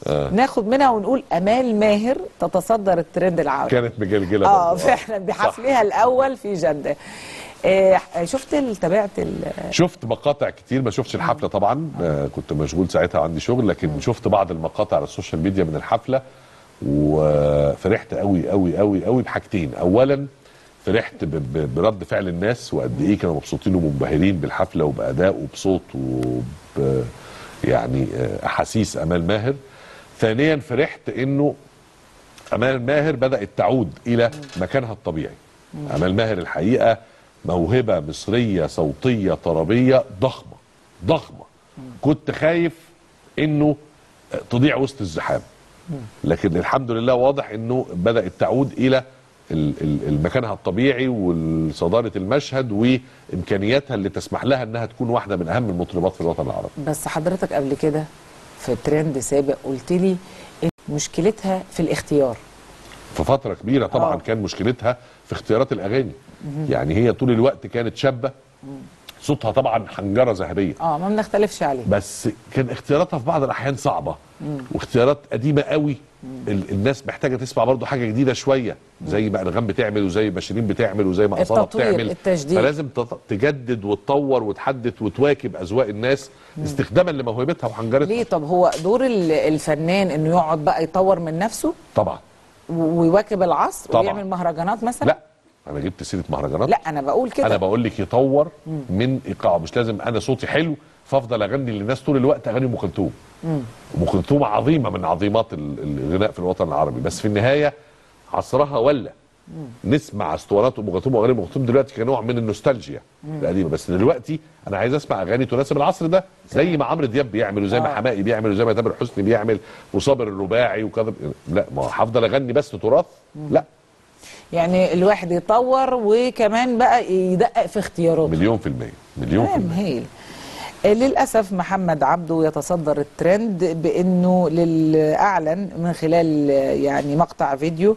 آه. ناخد منها ونقول امال ماهر تتصدر الترند العالمي كانت مجلجله اه برضه. فعلا بحفلها الاول في جده آه شفت ال- تابعت ال- شفت مقاطع كتير ما شفتش الحفله طبعا آه كنت مشغول ساعتها عندي شغل لكن شفت بعض المقاطع على السوشيال ميديا من الحفله وفرحت قوي قوي قوي قوي بحاجتين اولا فرحت ب- ب- برد فعل الناس وقد ايه كانوا مبسوطين ومنبهرين بالحفله وباداء وبصوت وب يعني آه، احاسيس امال ماهر ثانيا فرحت انه امال ماهر بدات تعود الى مكانها الطبيعي امال ماهر الحقيقه موهبه مصريه صوتيه طربيه ضخمه ضخمه كنت خايف انه تضيع وسط الزحام لكن الحمد لله واضح انه بدات تعود الى ال- ال- المكانها الطبيعي وصداره المشهد وامكانياتها اللي تسمح لها انها تكون واحده من اهم المطربات في الوطن العربي بس حضرتك قبل كده في ترند سابق قلت لي إن مشكلتها في الاختيار في فتره كبيره طبعا آه. كان مشكلتها في اختيارات الاغاني يعني هي طول الوقت كانت شابه صوتها طبعا حنجره ذهبيه اه ما بنختلفش عليه بس كان اختياراتها في بعض الاحيان صعبه واختيارات قديمه قوي ال- الناس محتاجه تسمع برضو حاجه جديده شويه زي ما انغام بتعمل وزي ما شيرين بتعمل وزي ما اصاله التطوير، بتعمل التجديد. فلازم تط- تجدد وتطور وتحدث وتواكب اذواق الناس استخداما لموهبتها وحنجرتها ليه طب هو دور ال- الفنان انه يقعد بقى يطور من نفسه طبعا و- ويواكب العصر طبعا. ويعمل مهرجانات مثلا لا انا جبت سيره مهرجانات لا انا بقول كده انا بقول لك يطور من ايقاعه مش لازم انا صوتي حلو فافضل اغني للناس طول الوقت اغاني ام كلثوم ام كلثوم عظيمه من عظيمات ال- الغناء في الوطن العربي بس في النهايه عصرها ولا نسمع اسطوانات ام كلثوم واغاني ام كلثوم دلوقتي كنوع من النوستالجيا القديمه بس دلوقتي انا عايز اسمع اغاني تناسب العصر ده زي ما عمرو دياب بيعمل وزي ما آه. حماقي بيعمل وزي ما تامر حسني بيعمل وصابر الرباعي وكذا لا ما هفضل اغني بس تراث لا يعني الواحد يطور وكمان بقى يدقق في اختياراته مليون في المية مليون في تمام المية هايل آه، للأسف محمد عبده يتصدر الترند بأنه للأعلن من خلال آه، يعني مقطع فيديو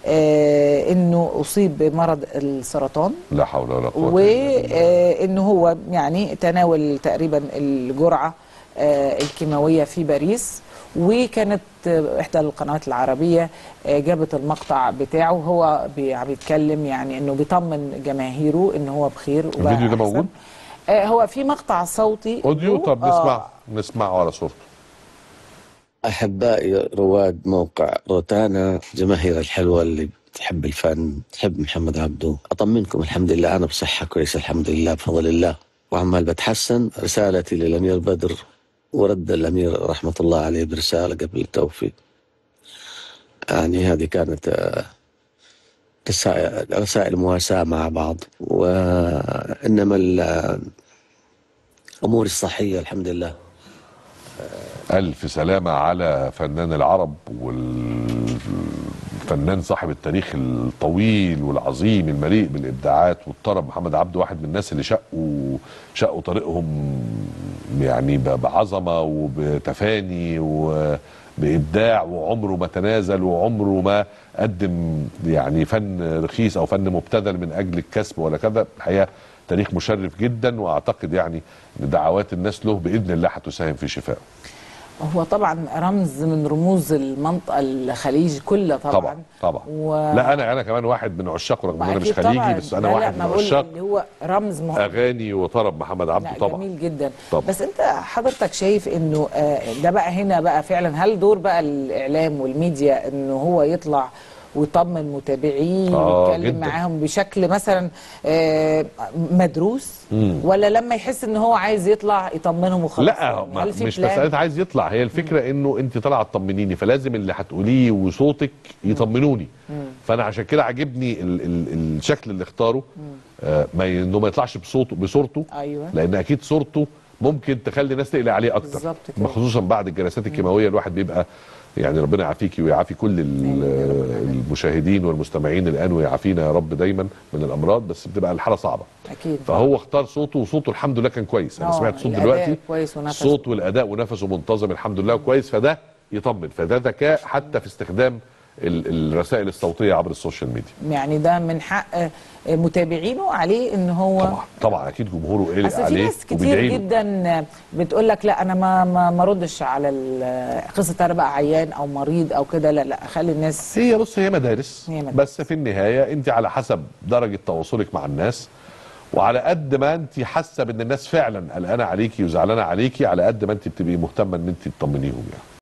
آه انه اصيب بمرض السرطان لا حول ولا قوة إلا بالله. وانه هو يعني تناول تقريبا الجرعه آه، الكيماويه في باريس وكانت آه، احدى القنوات العربيه آه، جابت المقطع بتاعه هو بي- بيتكلم يعني انه بيطمن جماهيره ان هو بخير وبقى الفيديو ده أحسن. موجود؟ آه، هو في مقطع صوتي اوديو له، طب آه، نسمع نسمعه على صورته أحبائي رواد موقع روتانا جماهير الحلوة اللي بتحب الفن تحب محمد عبده أطمنكم الحمد لله أنا بصحة كويسة الحمد لله بفضل الله وعمال بتحسن رسالتي للأمير بدر ورد الأمير رحمة الله عليه برسالة قبل التوفيق يعني هذه كانت آه، رسائل رسائل مواساة مع بعض وإنما ال- أموري الصحية الحمد لله ألف سلامة على فنان العرب والفنان صاحب التاريخ الطويل والعظيم المليء بالإبداعات والطرب محمد عبده واحد من الناس اللي شقوا شقوا طريقهم يعني ب- بعظمة وبتفاني وبإبداع وعمره ما تنازل وعمره ما قدم يعني فن رخيص أو فن مبتذل من أجل الكسب ولا كذا الحقيقة تاريخ مشرف جدا واعتقد يعني ان دعوات الناس له باذن الله هتساهم في شفائه هو طبعا رمز من رموز المنطقه الخليج كلها طبعا طبعا طبعا و... لا انا انا كمان واحد من عشاقه رغم ان انا مش أكيد طبعاً. خليجي بس انا لا لا واحد ما من بقول عشاق اللي هو رمز مهم اغاني وطرب محمد عبده لا طبعا جميل جدا طبعا. بس انت حضرتك شايف انه آه، ده بقى هنا بقى فعلا هل دور بقى الاعلام والميديا انه هو يطلع ويطمن متابعيه آه، ويتكلم جداً. معاهم بشكل مثلا آه، مدروس مم. ولا لما يحس ان هو عايز يطلع يطمنهم وخلاص لا يعني ما هل في مش بلان؟ مساله عايز يطلع هي الفكره انه انت طالعه تطمنيني فلازم اللي هتقوليه وصوتك يطمنوني فانا عشان كده عاجبني ال ال الشكل اللي اختاره آه ما ي- انه ما يطلعش بصوته بصورته ايوه لان اكيد صورته ممكن تخلي الناس تقلق عليه اكتر بالظبط كده. خصوصا بعد الجلسات الكيماويه الواحد بيبقى يعني ربنا يعافيكي ويعافي كل ال- آمين يا رب العالمين. المشاهدين والمستمعين الان ويعافينا يا رب دايما من الامراض بس بتبقى الحاله صعبه اكيد فهو اختار صوته وصوته الحمد لله كان كويس انا آه، سمعت صوت الأداء دلوقتي كويس ونفسه. الصوت والاداء ونفسه منتظم الحمد لله كويس فده يطمن فده ذكاء حتى في استخدام ال- الرسائل الصوتيه عبر السوشيال ميديا يعني ده من حق آه، متابعينه عليه ان هو طبعا طبعا اكيد جمهوره قلق اصل في عليه ناس كتير وبيدعي له. جدا بتقول لك لا انا ما ما ما ردش على ال- قصه انا بقى عيان او مريض او كده لا لا خلي الناس هي بص هي مدارس, هي مدارس. بس في النهايه انت على حسب درجه تواصلك مع الناس وعلى قد ما انت حاسه بان الناس فعلا قلقانه عليكي وزعلانه عليكي على قد ما انت بتبقي مهتمه ان انت تطمنيهم يعني